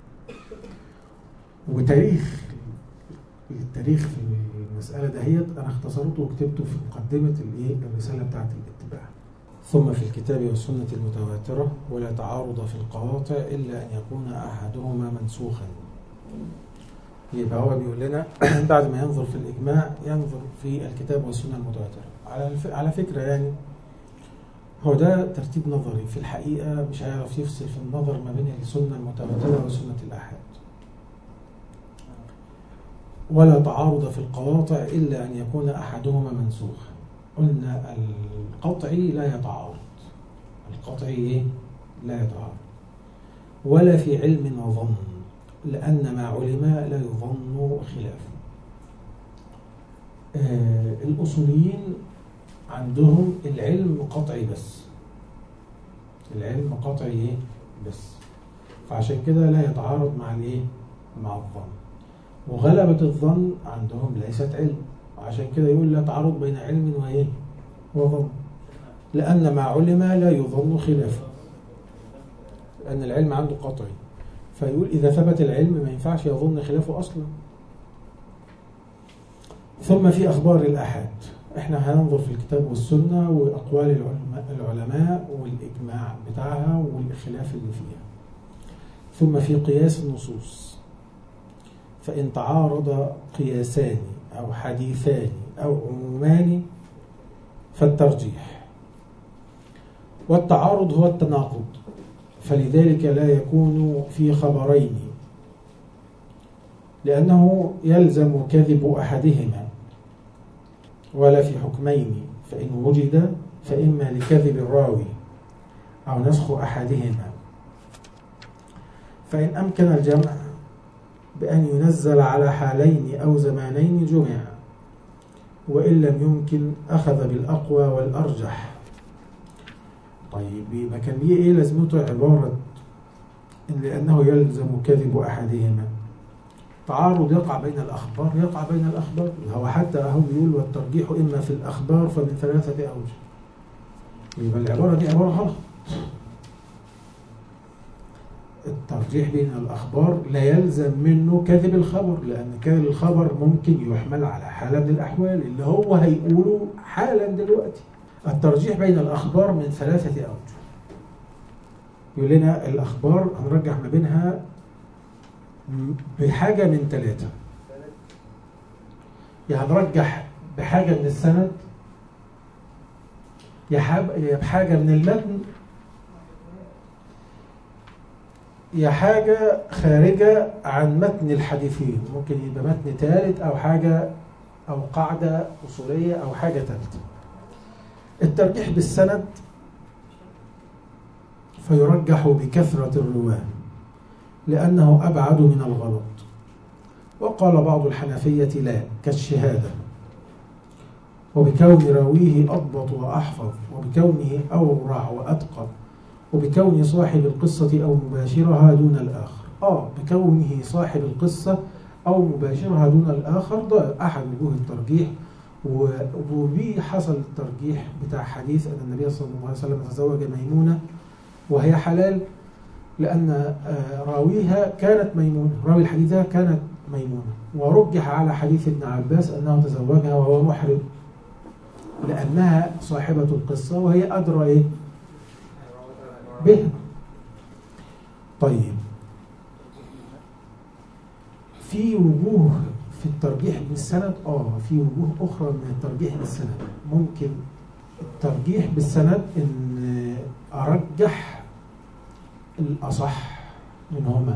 وتاريخ التاريخ في المسألة دهيت أنا اختصرته وكتبته في مقدمة الإيه الرسالة بتاعت الاتباع. ثم في الكتاب والسنة المتواترة ولا تعارض في القواطع إلا أن يكون أحدهما منسوخا. يبقى هو بيقول لنا بعد ما ينظر في الإجماع ينظر في الكتاب والسنة المتواترة. على على فكرة يعني هو ده ترتيب نظري في الحقيقة مش هيعرف يفصل في النظر ما بين السنة المتواترة وسنة الآحاد. ولا تعارض في القواطع إلا أن يكون أحدهما منسوخ قلنا القطعي لا يتعارض القطعي إيه؟ لا يتعارض ولا في علم وظن لأن ما علم لا يظن خلافه آه الأصوليين عندهم العلم قطعي بس العلم قطعي ايه بس فعشان كده لا يتعارض مع الايه مع الظن وغلبة الظن عندهم ليست علم وعشان كده يقول لا تعارض بين علم وايه وظن لأن ما علم لا يظن خلافه لأن العلم عنده قطعي فيقول إذا ثبت العلم ما ينفعش يظن خلافه أصلا ثم في أخبار الأحد احنا هننظر في الكتاب والسنة وأقوال العلماء, العلماء والإجماع بتاعها والخلاف اللي فيها ثم في قياس النصوص فإن تعارض قياسان أو حديثان أو عمومان فالترجيح والتعارض هو التناقض فلذلك لا يكون في خبرين لأنه يلزم كذب أحدهما ولا في حكمين فإن وجد فإما لكذب الراوي أو نسخ أحدهما فإن أمكن الجمع بأن ينزل على حالين أو زمانين جمع وإن لم يمكن أخذ بالأقوى والأرجح طيب يبقى كان ليه إيه لازمته عبارة إن لأنه يلزم كذب أحدهما تعارض يقع بين الأخبار يقع بين الأخبار هو حتى أهو بيقول والترجيح إما في الأخبار فمن ثلاثة أوجه يبقى العبارة دي عبارة غلط الترجيح بين الأخبار لا يلزم منه كذب الخبر لأن كذب الخبر ممكن يحمل على حالة من الأحوال اللي هو هيقوله حالا دلوقتي الترجيح بين الأخبار من ثلاثة أوجه يقول لنا الأخبار هنرجح ما بينها بحاجة من ثلاثة يا هنرجح بحاجة من السند يا بحاجة من المتن يا حاجة خارجة عن متن الحديثين ممكن يبقى متن ثالث أو حاجة أو قاعدة أصولية أو حاجة ثالثة الترجيح بالسند فيرجح بكثرة الرواه لأنه أبعد من الغلط وقال بعض الحنفية لا كالشهادة وبكون راويه أضبط وأحفظ وبكونه أورع وأتقى وبكون صاحب القصة أو مباشرها دون الآخر آه بكونه صاحب القصة أو مباشرها دون الآخر ده أحد وجوه الترجيح وبه حصل الترجيح بتاع حديث أن النبي صلى الله عليه وسلم تزوج ميمونة وهي حلال لأن راويها كانت ميمونة راوي الحديثة كانت ميمونة ورجح على حديث ابن عباس أنه تزوجها وهو محرم لأنها صاحبة القصة وهي أدرى إيه؟ به طيب في وجوه في الترجيح بالسند اه في وجوه اخرى من الترجيح بالسند ممكن الترجيح بالسند ان ارجح الاصح منهما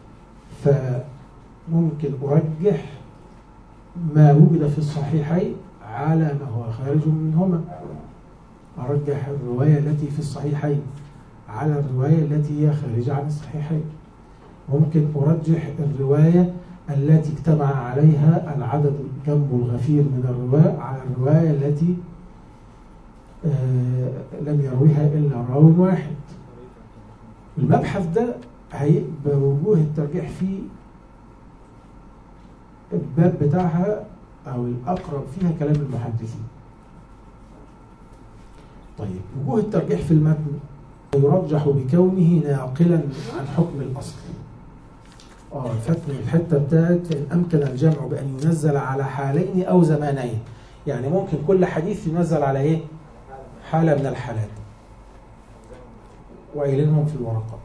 فممكن ارجح ما وجد في الصحيحين على ما هو خارج منهما ارجح الروايه التي في الصحيحين على الروايه التي هي خارجه عن الصحيحين ممكن ارجح الروايه التي اجتمع عليها العدد الكم الغفير من الرواة على الرواية التي آه لم يرويها إلا راوي واحد المبحث ده هيبقى وجوه الترجيح فيه الباب بتاعها أو الأقرب فيها كلام المحدثين طيب وجوه الترجيح في المتن يرجح بكونه ناقلا عن حكم الأصل اه فاتني الحته بتاعت ان امكن الجمع بان ينزل على حالين او زمانين يعني ممكن كل حديث ينزل على ايه حاله من الحالات وقايلينهم في الورقات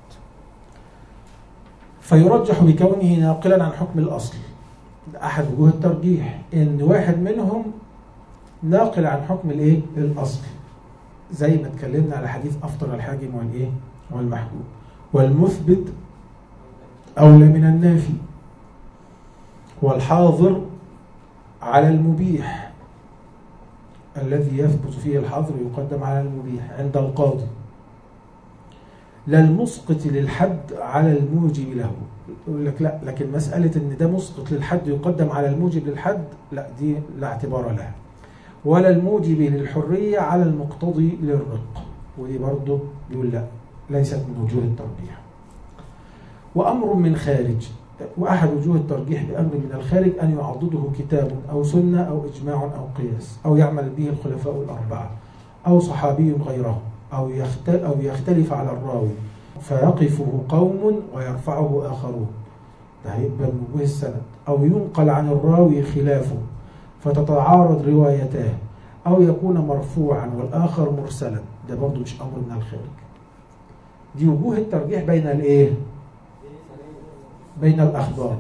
فيرجح بكونه ناقلا عن حكم الاصل احد وجوه الترجيح ان واحد منهم ناقل عن حكم الايه الاصل زي ما اتكلمنا على حديث افطر الحاكم والايه والمحكوم والمثبت أولى من النافي والحاضر على المبيح الذي يثبت فيه الحظر يقدم على المبيح عند القاضي لا المسقط للحد على الموجب له يقول لك لا لكن مسألة ان ده مسقط للحد يقدم على الموجب للحد لا دي لا اعتبار لها ولا الموجب للحرية على المقتضي للرق ودي برضه بيقول لا ليست من وجوه الترجيح وأمر من خارج وأحد وجوه الترجيح بأمر من الخارج أن يعضده كتاب أو سنة أو إجماع أو قياس أو يعمل به الخلفاء الأربعة أو صحابي غيره أو أو يختلف على الراوي فيقفه قوم ويرفعه آخرون ده هيبقى من وجوه السند أو ينقل عن الراوي خلافه فتتعارض روايتاه أو يكون مرفوعا والآخر مرسلا ده برضه مش أمر من الخارج دي وجوه الترجيح بين الإيه؟ بين الأخبار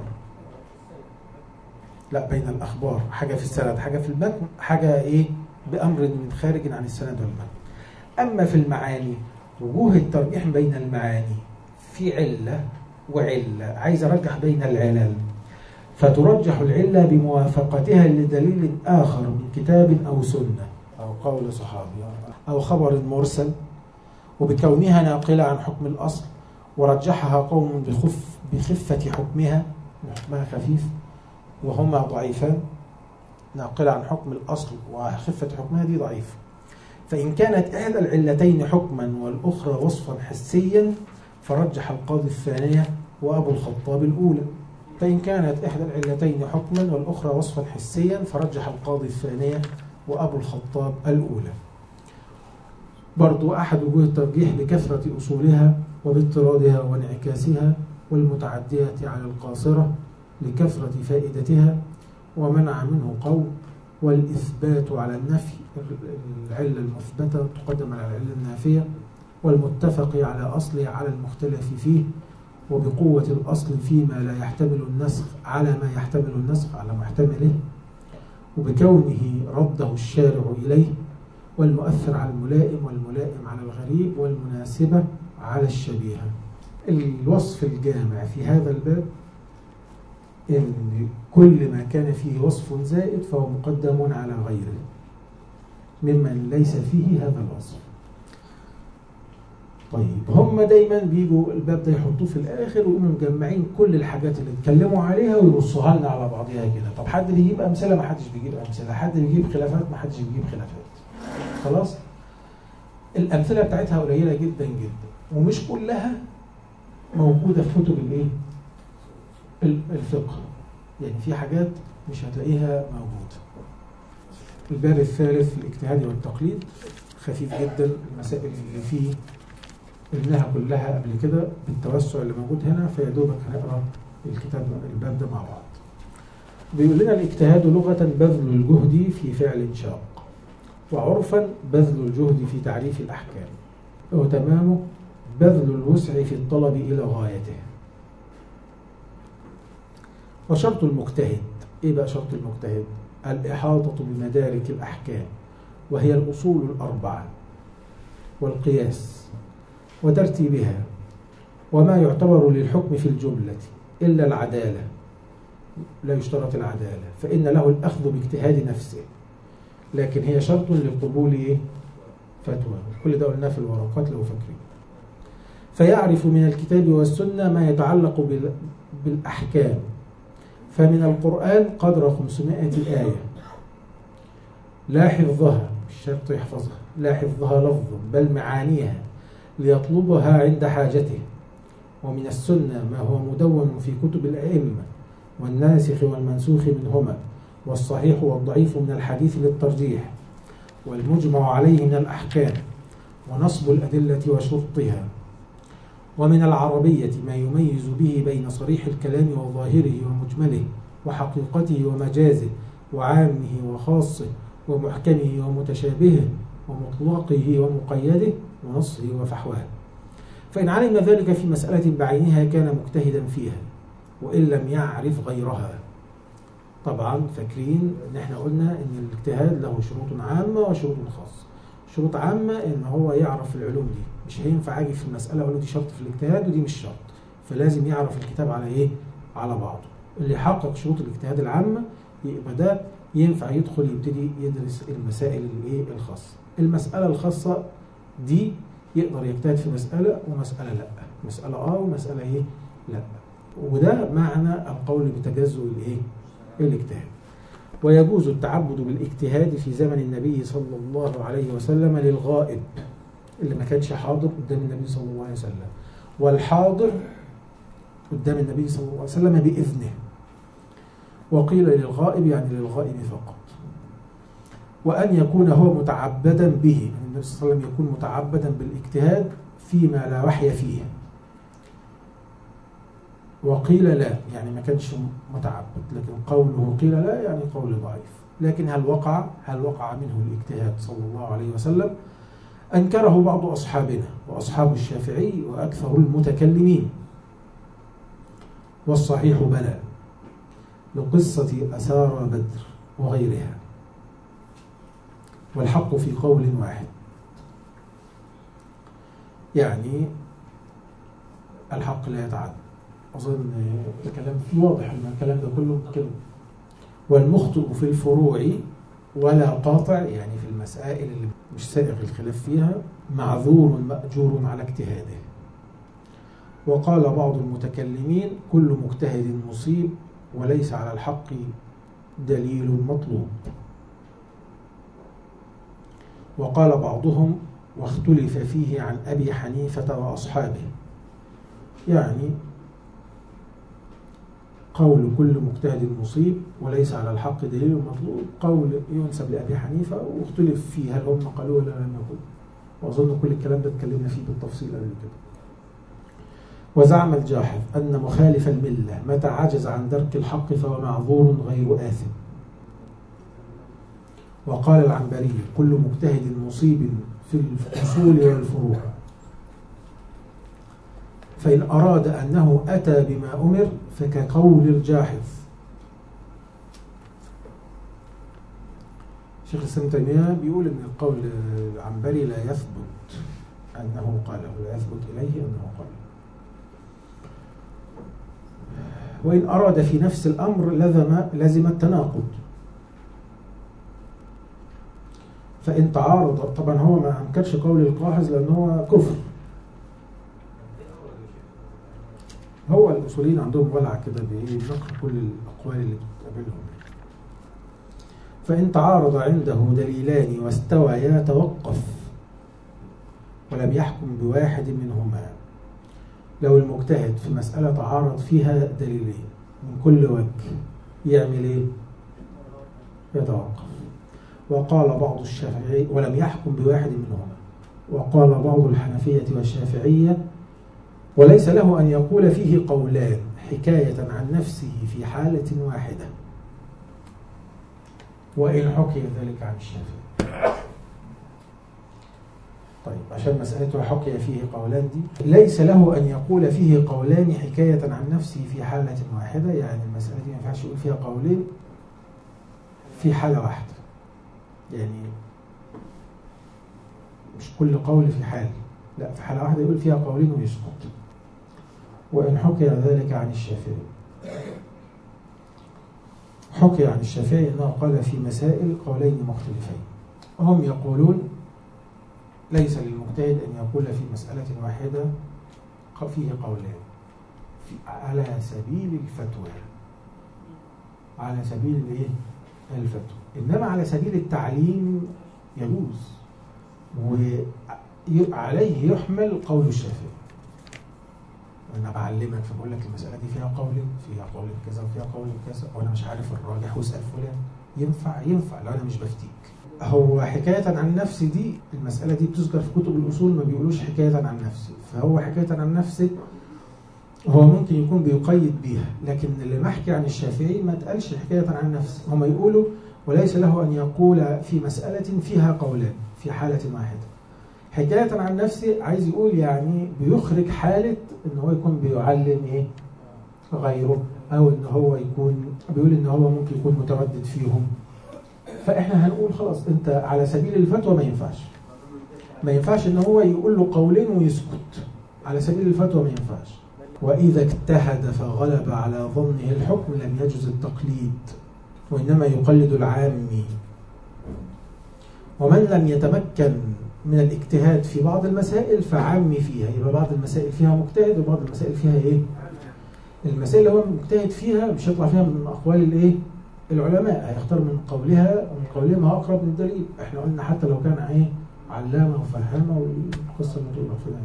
لا بين الأخبار حاجة في السند حاجة في المتن حاجة إيه بأمر من خارج عن السند والمتن أما في المعاني وجوه الترجيح بين المعاني في علة وعلة عايز أرجح بين العلل فترجح العلة بموافقتها لدليل آخر من كتاب أو سنة أو قول صحابي أو خبر مرسل وبكونها ناقلة عن حكم الأصل ورجحها قوم بخف بخفة حكمها حكمها خفيف وهما ضعيفان ناقلة عن حكم الأصل وخفة حكمها دي ضعيفة فإن كانت إحدى العلتين حكما والأخرى وصفا حسيا فرجح القاضي الثانية وأبو الخطاب الأولى فإن كانت إحدى العلتين حكما والأخرى وصفا حسيا فرجح القاضي الثانية وأبو الخطاب الأولى برضو أحد وجوه الترجيح بكثرة أصولها وباضطرادها وانعكاسها والمتعدية على القاصرة لكثرة فائدتها ومنع منه قول والإثبات على النفي العلة المثبتة تقدم على العلة النافية والمتفق على أصله على المختلف فيه وبقوة الأصل فيما لا يحتمل النسخ على ما يحتمل النسخ على محتمله وبكونه رده الشارع إليه والمؤثر على الملائم والملائم على الغريب والمناسبة على الشبيهة الوصف الجامع في هذا الباب إن كل ما كان فيه وصف زائد فهو مقدم على غيره ممن ليس فيه هذا الوصف طيب هم دايما بيجوا الباب ده يحطوه في الاخر ويقوموا مجمعين كل الحاجات اللي اتكلموا عليها ويرصوها لنا على بعضها كده طب حد بيجيب امثله ما حدش بيجيب امثله حد بيجيب خلافات ما حدش بيجيب خلافات خلاص الامثله بتاعتها قليله جدا جدا ومش كلها موجوده في كتب الايه الفقه يعني في حاجات مش هتلاقيها موجوده الباب الثالث الاجتهاد والتقليد خفيف جدا المسائل اللي فيه قلناها كلها قبل كده بالتوسع اللي موجود هنا فيا دوبك هنقرا الكتاب الباب ده مع بعض. بيقول لنا الاجتهاد لغة بذل الجهد في فعل شاق وعرفا بذل الجهد في تعريف الأحكام وتمامه بذل الوسع في الطلب إلى غايته وشرط المجتهد إيه بقى شرط المجتهد؟ الإحاطة بمدارك الأحكام وهي الأصول الأربعة والقياس وترتيبها وما يعتبر للحكم في الجملة إلا العدالة لا يشترط العدالة فإن له الأخذ باجتهاد نفسه لكن هي شرط لقبول فتوى كل ده قلناه في الورقات لو فاكرين فيعرف من الكتاب والسنة ما يتعلق بالأحكام فمن القرآن قدر 500 آية لا حفظها مش شرط يحفظها لا حفظها لفظا بل معانيها ليطلبها عند حاجته ومن السنة ما هو مدون في كتب الأئمة والناسخ والمنسوخ منهما والصحيح والضعيف من الحديث للترجيح والمجمع عليه من الأحكام ونصب الأدلة وشرطها ومن العربية ما يميز به بين صريح الكلام وظاهره ومجمله وحقيقته ومجازه وعامه وخاصه ومحكمه ومتشابهه ومطلقه ومقيده ونصه وفحواه فإن علم ذلك في مسألة بعينها كان مجتهدا فيها وإن لم يعرف غيرها طبعا فاكرين ان احنا قلنا ان الاجتهاد له شروط عامة وشروط خاصة شروط عامة ان هو يعرف العلوم دي مش هينفع اجي في المسألة اقول له دي شرط في الاجتهاد ودي مش شرط فلازم يعرف الكتاب على ايه على بعضه اللي يحقق شروط الاجتهاد العامة يبقى ده ينفع يدخل يبتدي يدرس المسائل الايه الخاصة المسألة الخاصة دي يقدر يجتهد في مسألة ومسألة لا مسألة اه ومسألة ايه لا وده معنى القول بتجزؤ الايه الاجتهاد ويجوز التعبد بالاجتهاد في زمن النبي صلى الله عليه وسلم للغائب اللي ما كانش حاضر قدام النبي صلى الله عليه وسلم والحاضر قدام النبي صلى الله عليه وسلم بإذنه وقيل للغائب يعني للغائب فقط وأن يكون هو متعبدا به النبي صلى الله عليه وسلم يكون متعبدا بالاجتهاد فيما لا وحي فيه وقيل لا يعني ما كانش متعبد لكن قوله قيل لا يعني قول ضعيف لكن هل وقع هل وقع منه الاجتهاد صلى الله عليه وسلم أنكره بعض أصحابنا وأصحاب الشافعي وأكثر المتكلمين والصحيح بلى لقصة أسار بدر وغيرها والحق في قول واحد يعني الحق لا يتعدى أظن الكلام واضح أن الكلام ده كله كده والمخطئ في الفروع ولا قاطع يعني في المسائل اللي مش سائغ الخلاف فيها معذور مأجور على اجتهاده وقال بعض المتكلمين كل مجتهد مصيب وليس على الحق دليل مطلوب وقال بعضهم واختلف فيه عن أبي حنيفة وأصحابه يعني قول كل مجتهد مصيب وليس على الحق دليل مطلوب قول ينسب لأبي حنيفة واختلف فيه هل هم قالوا ولا لم يقولوا وأظن كل الكلام ده اتكلمنا فيه بالتفصيل قبل كده وزعم الجاحظ أن مخالف الملة متى عجز عن درك الحق فهو معذور غير آثم وقال العنبري كل مجتهد مصيب في الأصول والفروع فإن أراد أنه أتى بما أمر فكقول الجاحظ شيخ الإسلام تيمية بيقول أن القول العنبري لا يثبت أنه قاله لا يثبت إليه أنه قاله وإن أراد في نفس الأمر لزم, لزم التناقض فإن تعارض طبعا هو ما أنكرش قول القاحظ لأنه هو كفر هو الأصوليين عندهم ولع كده بنقل كل الأقوال اللي بتقابلهم فإن تعارض عنده دليلان واستويا توقف ولم يحكم بواحد منهما لو المجتهد في مسألة تعارض فيها دليلين من كل وجه يعمل ايه؟ يتوقف وقال بعض الشافعي ولم يحكم بواحد منهما وقال بعض الحنفية والشافعية وليس له أن يقول فيه قولان حكاية عن نفسه في حالة واحدة وإن حكي ذلك عن الشافعي طيب عشان مسألته حكي فيه قولان دي ليس له أن يقول فيه قولان حكاية عن نفسه في حالة واحدة يعني المسألة دي ما ينفعش يقول فيها قولين في حالة واحدة يعني مش كل قول في حال لا في حالة واحدة يقول فيها قولين ويسكت وإن حكي ذلك عن الشافعي حكي عن الشافعي أنه قال في مسائل قولين مختلفين هم يقولون ليس للمجتهد أن يقول في مسألة واحدة فيه قولان في على سبيل الفتوى على سبيل الايه الفتوى انما على سبيل التعليم يجوز وعليه يحمل قول الشافعي انا بعلمك فبقول لك المساله دي فيها قول فيها قول كذا وفيها قول كذا وانا مش عارف الراجح واسال فلان ينفع ينفع لو انا مش بفتيك هو حكاية عن نفسي دي المسألة دي بتذكر في كتب الأصول ما بيقولوش حكاية عن نفسي فهو حكاية عن نفسي هو ممكن يكون بيقيد بيها لكن اللي محكي عن الشافعي ما تقالش حكاية عن نفسي هم يقولوا وليس له أن يقول في مسألة فيها قولان في حالة واحدة حكاية عن نفسي عايز يقول يعني بيخرج حالة ان هو يكون بيعلم ايه غيره او ان هو يكون بيقول ان هو ممكن يكون متردد فيهم فاحنا هنقول خلاص انت على سبيل الفتوى ما ينفعش ما ينفعش ان هو يقول له قولين ويسكت على سبيل الفتوى ما ينفعش واذا اجتهد فغلب على ظنه الحكم لم يجوز التقليد وإنما يقلد العامي ومن لم يتمكن من الاجتهاد في بعض المسائل فعامي فيها يبقى بعض المسائل فيها مجتهد وبعض المسائل فيها ايه المسائل اللي هو مجتهد فيها مش هيطلع فيها من اقوال الايه العلماء هيختار من قولها ومن قولها ما اقرب للدليل احنا قلنا حتى لو كان ايه علامه وفهامه والقصه اللي تقولها في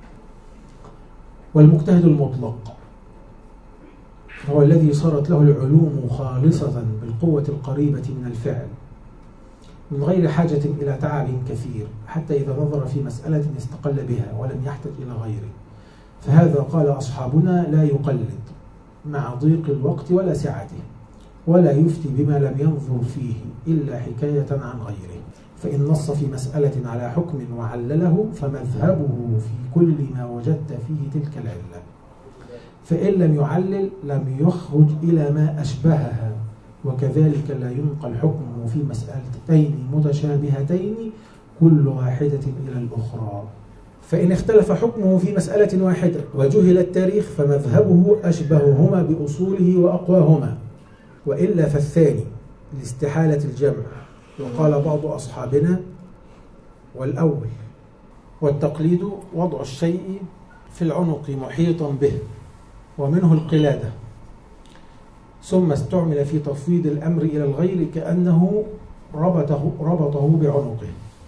والمجتهد المطلق هو الذي صارت له العلوم خالصة بالقوة القريبة من الفعل من غير حاجة إلى تعب كثير حتى إذا نظر في مسألة استقل بها ولم يحتج إلى غيره فهذا قال أصحابنا لا يقلد مع ضيق الوقت ولا سعته ولا يفتي بما لم ينظر فيه إلا حكاية عن غيره فإن نص في مسألة على حكم وعلله فمذهبه في كل ما وجدت فيه تلك العلة فإن لم يعلل لم يخرج إلى ما أشبهها وكذلك لا ينقل حكمه في مسألتين متشابهتين كل واحدة إلى الأخرى فإن اختلف حكمه في مسألة واحدة وجهل التاريخ فمذهبه أشبههما بأصوله وأقواهما وإلا فالثاني لاستحالة الجمع وقال بعض أصحابنا والأول والتقليد وضع الشيء في العنق محيطا به ومنه القلادة ثم استعمل في تفويض الأمر إلى الغير كأنه ربطه, ربطه بعنقه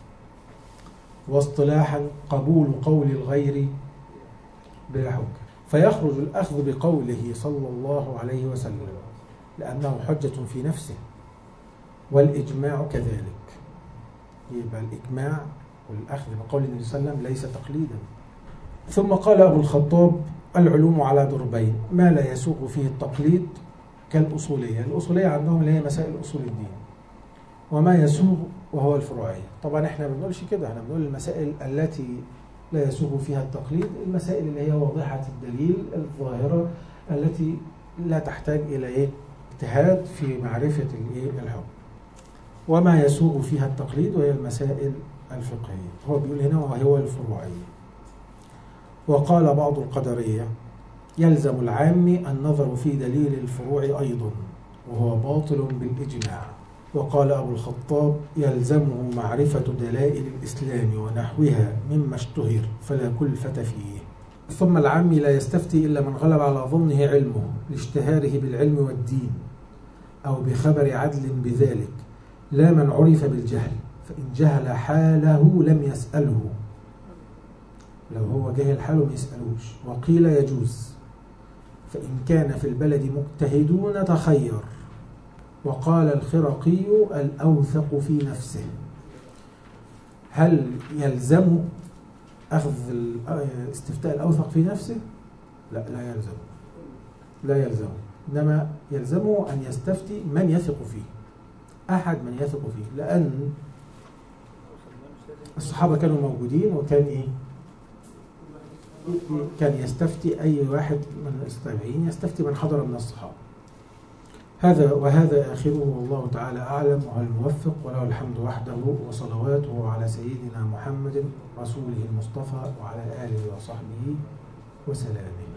واصطلاحا قبول قول الغير بلا حجة فيخرج الأخذ بقوله صلى الله عليه وسلم لأنه حجة في نفسه والإجماع كذلك يبقى الإجماع والأخذ بقول النبي صلى الله عليه وسلم ليس تقليدا ثم قال أبو الخطاب العلوم على ضربين ما لا يسوق فيه التقليد كالأصولية الأصولية عندهم اللي هي مسائل أصول الدين وما يسوق وهو الفروعية طبعا احنا ما بنقولش كده احنا بنقول المسائل التي لا يسوق فيها التقليد المسائل اللي هي واضحة الدليل الظاهرة التي لا تحتاج إلى إيه اجتهاد في معرفة الإيه الحكم وما يسوق فيها التقليد وهي المسائل الفقهية هو بيقول هنا وهو الفروعية وقال بعض القدرية يلزم العام النظر في دليل الفروع أيضا وهو باطل بالإجماع وقال أبو الخطاب يلزمه معرفة دلائل الإسلام ونحوها مما اشتهر فلا كلفة فيه ثم العام لا يستفتي إلا من غلب على ظنه علمه لاشتهاره بالعلم والدين أو بخبر عدل بذلك لا من عرف بالجهل فإن جهل حاله لم يسأله لو هو جاهل حاله ما يسألوش وقيل يجوز فإن كان في البلد مجتهدون تخير وقال الخرقي الأوثق في نفسه هل يلزم أخذ استفتاء الأوثق في نفسه؟ لا لا يلزم لا يلزم إنما يلزمه أن يستفتي من يثق فيه أحد من يثق فيه لأن الصحابة كانوا موجودين وكان إيه كان يستفتي أي واحد من التابعين يستفتي من حضر من الصحابة هذا وهذا آخره والله تعالى أعلم وهو الموفق وله الحمد وحده وصلواته على سيدنا محمد رسوله المصطفى وعلى آله وصحبه وسلامه